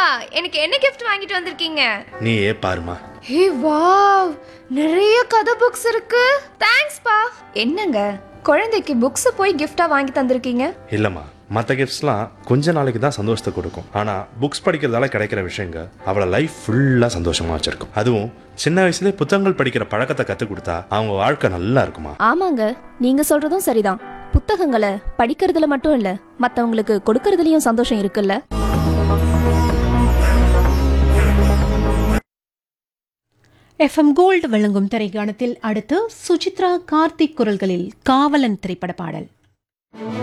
எனக்கு என்ன கிஃப்ட் வாங்கிட்டு வந்திருக்கீங்க நீ ஏ பாருமா ஹே வாவ் நிறைய கதை புக்ஸ் இருக்கு தேங்க்ஸ் பா என்னங்க குழந்தைக்கு புக்ஸ் போய் gift-ஆ வாங்கி தந்திருக்கீங்க இல்லைம்மா மற்ற கிஃப்ட்ஸ்லாம் கொஞ்ச நாளைக்கு தான் சந்தோஷத்தை கொடுக்கும் ஆனால் புக்ஸ் படிக்கிறதால கிடைக்கிற விஷயங்க அவளை லைஃப் ஃபுல்லாக சந்தோஷமாக வச்சிருக்கும் அதுவும் சின்ன வயசுலேயே புத்தகங்கள் படிக்கிற பழக்கத்தை கற்றுக் கொடுத்தா அவங்க வாழ்க்கை நல்லா இருக்குமா ஆமாங்க நீங்க சொல்றதும் சரிதான் புத்தகங்களை படிக்கிறதுல மட்டும் இல்ல மத்தவங்களுக்கு கொடுக்கறதுலயும் சந்தோஷம் இருக்குல்ல எஃப்எம் கோல்டு வழங்கும் திரைக்காணத்தில் அடுத்து சுசித்ரா கார்த்திக் குரல்களில் காவலன் திரைப்பட பாடல்